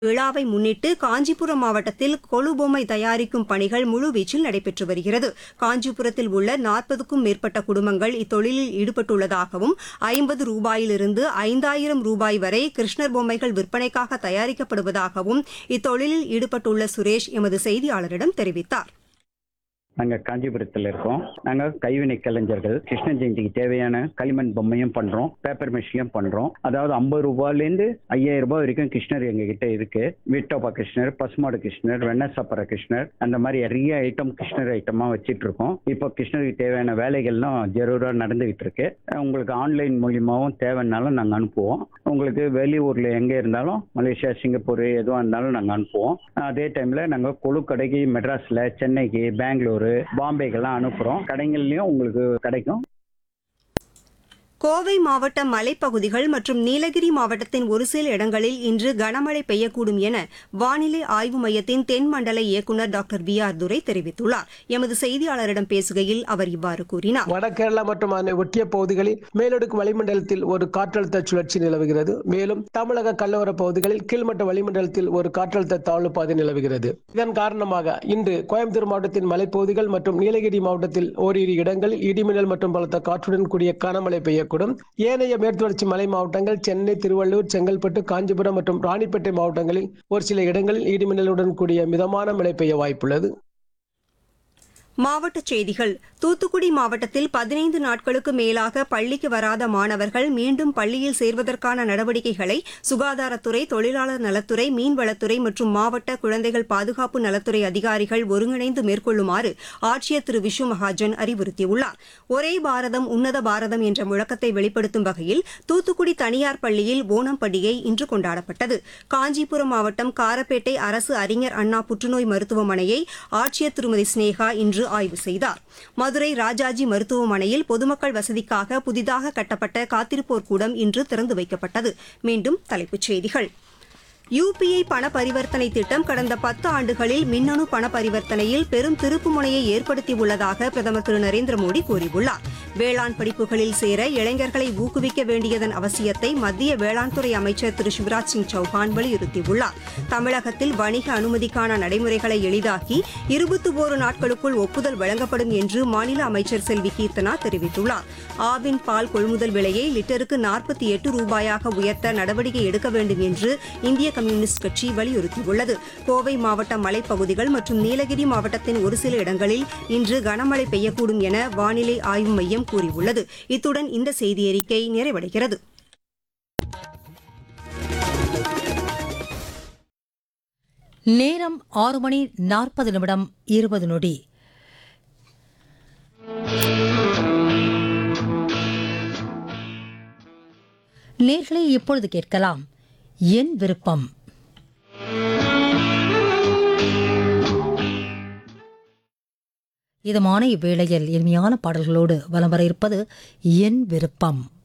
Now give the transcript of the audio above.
விழாவை முன்னிட்டு காஞ்சிபுரம் மாவட்டத்தில் கொலுபொம்மை தயாரிக்கும் பணிகள் முழுவீச்சில் நடைபெற்று வருகிறது காஞ்சிபுரத்தில் உள்ள நாற்பதுக்கும் மேற்பட்ட குடும்பங்கள் இத்தொழிலில் ஈடுபட்டுள்ளதாகவும் ஐம்பது ரூபாயிலிருந்து ஐந்தாயிரம் ரூபாய் வரை கிருஷ்ணர் பொம்மைகள் விற்பனைக்காக தயாரிக்கப்படுவதாகவும் இத்தொழிலில் ஈடுபட்டுள்ள சுரேஷ் எமது செய்தியாளரிடம் தெரிவித்தார் நாங்க காஞ்சிபுரத்தில் இருக்கோம் நாங்க கைவினை கலைஞர்கள் கிருஷ்ண ஜெயந்திக்கு தேவையான களிமண் பொம்மையும் பண்றோம் பேப்பர் மிஷினும் பண்றோம் அதாவது ஐம்பது ரூபாயிலேருந்து ஐயாயிரம் ரூபாய் வரைக்கும் கிருஷ்ணர் எங்க கிட்ட இருக்கு வீட்டோப்பா கிருஷ்ணர் பசுமாடு கிருஷ்ணர் வெண்ணெய் சாப்பிட்ற கிருஷ்ணர் அந்த மாதிரி நிறைய ஐட்டம் கிருஷ்ணர் ஐட்டமா வச்சிட்டு இருக்கோம் இப்போ கிருஷ்ணருக்கு தேவையான வேலைகள்லாம் ஜரூரா நடந்துகிட்டு இருக்கு உங்களுக்கு ஆன்லைன் மூலியமாவும் தேவைன்னாலும் நாங்க அனுப்புவோம் உங்களுக்கு வெளியூர்ல எங்க இருந்தாலும் மலேசியா சிங்கப்பூர் எதுவாக இருந்தாலும் நாங்க அனுப்புவோம் அதே டைம்ல நாங்க கொழு கடைக்கு மெட்ராஸ்ல சென்னைக்கு பெங்களூரு பாம்பேக்கெல்லாம் அனுப்புறோம் கடைகள்லயும் உங்களுக்கு கிடைக்கும் கோவை மாவட்ட மலைப்பகுதிகள் மற்றும் நீலகிரி மாவட்டத்தின் ஒரு சில இடங்களில் இன்று கனமழை பெய்யக்கூடும் என வானிலை ஆய்வு மையத்தின் தென் மண்டல இயக்குநர் டாக்டர் வி ஆர் துரை தெரிவித்துள்ளார் எமது செய்தியாளரிடம் பேசுகையில் அவர் இவ்வாறு கூறினார் வடகேரளா மற்றும் அதனை ஒட்டிய பகுதிகளில் மேலடுக்கு வளிமண்டலத்தில் ஒரு காற்றழுத்த சுழற்சி நிலவுகிறது மேலும் தமிழக கடலோர பகுதிகளில் கீழ்மட்ட வளிமண்டலத்தில் ஒரு காற்றழுத்த தாழ்வு பாதை நிலவுகிறது இதன் காரணமாக இன்று கோயம்புத்தூர் மாவட்டத்தின் மலைப்பகுதிகள் மற்றும் நீலகிரி மாவட்டத்தில் ஓரிரு இடங்களில் இடிமின்னல் மற்றும் பலத்த காற்றுடன் கூடிய கனமழை பெய்யக்கூடும் ஏனைய மேற்குவளர்ச்சி மலை மாவட்டங்கள் சென்னை திருவள்ளூர் செங்கல்பட்டு காஞ்சிபுரம் மற்றும் ராணிப்பேட்டை மாவட்டங்களில் ஒரு சில இடங்களில் இடிமின்னலுடன் கூடிய மிதமான மழை பெய்ய வாய்ப்புள்ளது மாவட்டச் செய்திகள் தூத்துக்குடி மாவட்டத்தில் பதினைந்து நாட்களுக்கு மேலாக பள்ளிக்கு வராத மாணவர்கள் மீண்டும் பள்ளியில் சேர்வதற்கான நடவடிக்கைகளை சுகாதாரத்துறை தொழிலாளர் நலத்துறை மீன்வளத்துறை மற்றும் மாவட்ட குழந்தைகள் பாதுகாப்பு நலத்துறை அதிகாரிகள் ஒருங்கிணைந்து மேற்கொள்ளுமாறு ஆட்சியர் திரு விஷு மகாஜன் அறிவுறுத்தியுள்ளார் ஒரே பாரதம் உன்னத பாரதம் என்ற முழக்கத்தை வெளிப்படுத்தும் வகையில் தூத்துக்குடி தனியார் பள்ளியில் ஓணம் பண்டிகை இன்று கொண்டாடப்பட்டது காஞ்சிபுரம் மாவட்டம் காரப்பேட்டை அரசு அறிஞர் அண்ணா புற்றுநோய் மருத்துவமனையை ஆட்சியர் திருமதி ஸ்னேகா இன்று ஆய்வு செய்தார் மதுரை ராஜாஜி மருத்துவமனையில் பொதுமக்கள் வசதிக்காக புதிதாக கட்டப்பட்ட காத்திருப்போர் கூடம் இன்று திறந்து வைக்கப்பட்டது மீண்டும் தலைப்புச் செய்திகள் யுபிஐ பண பரிவர்த்தனை திட்டம் கடந்த பத்து ஆண்டுகளில் மின்னணு பண பரிவர்த்தனையில் பெரும் திருப்புமுனையை ஏற்படுத்தியுள்ளதாக பிரதமர் திரு நரேந்திர மோடி கூறியுள்ளார் வேளாண் படிப்புகளில் சேர இளைஞர்களை ஊக்குவிக்க வேண்டியதன் அவசியத்தை மத்திய வேளாண் துறை அமைச்சர் திரு சிவராஜ் சிங் சௌஹான் வலியுறுத்தியுள்ளார் தமிழகத்தில் வணிக அனுமதிக்கான நடைமுறைகளை எளிதாக்கி இருபத்தி ஓரு நாட்களுக்குள் ஒப்புதல் வழங்கப்படும் என்று மாநில அமைச்சர் செல்வி கீர்த்தனா தெரிவித்துள்ளார் ஆவின் பால் கொள்முதல் விலையை லிட்டருக்கு நாற்பத்தி எட்டு ரூபாயாக உயர்த்த நடவடிக்கை எடுக்க வேண்டும் என்று இந்திய கம்யூனிஸ்ட் கட்சி வலியுறுத்தியுள்ளது கோவை மாவட்ட மலைப்பகுதிகள் மற்றும் நீலகிரி மாவட்டத்தின் ஒரு சில இடங்களில் இன்று கனமழை பெய்யக்கூடும் என வானிலை ஆய்வு மையம் கூறியுள்ளது இத்துடன் இந்த செய்தியறிக்கை நிறைவடைகிறது நேரம் ஆறு மணி நாற்பது நிமிடம் இருபது நொடி நேர்களை இப்பொழுது கேட்கலாம் என் விருப்பம் இதமான இவ்வேளையில் இனிமையான பாடல்களோடு வலம் வர இருப்பது என் விருப்பம்